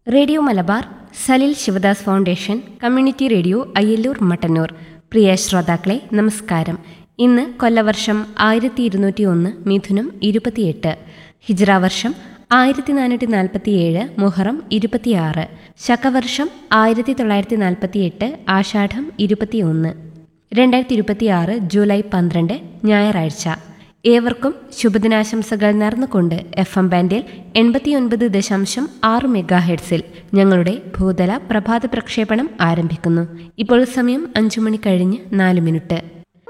radio Malabar Salil Sivadas foundation community radio Ayyallur Mattannur പ്രിയ ശ്രോതാക്കളെ നമസ്കാരം ഇന്ന് കൊല്ലവർഷം ആയിരത്തി ഇരുന്നൂറ്റി ഒന്ന് മിഥുനം ഇരുപത്തിയെട്ട് ഹിജ്റ വർഷം ആയിരത്തി നാനൂറ്റി നാൽപ്പത്തിയേഴ് മുഹറം ഇരുപത്തിയാറ് ശകവർഷം ആയിരത്തി തൊള്ളായിരത്തി നാൽപ്പത്തിയെട്ട് ആഷാഢം ഇരുപത്തിയൊന്ന് രണ്ടായിരത്തി ഇരുപത്തിയാറ് ജൂലൈ പന്ത്രണ്ട് ഞായറാഴ്ച ഏവർക്കും ശുഭദിനാശംസകൾ നേർന്നുകൊണ്ട് എഫ് എം ബാൻഡിൽ എൺപത്തിയൊൻപത് ദശാംശം ആറ് മെഗാ ഹെഡ്സിൽ ഞങ്ങളുടെ ഭൂതല പ്രഭാത പ്രക്ഷേപണം ആരംഭിക്കുന്നു ഇപ്പോൾ സമയം അഞ്ചു മണി കഴിഞ്ഞ് നാല് മിനിറ്റ്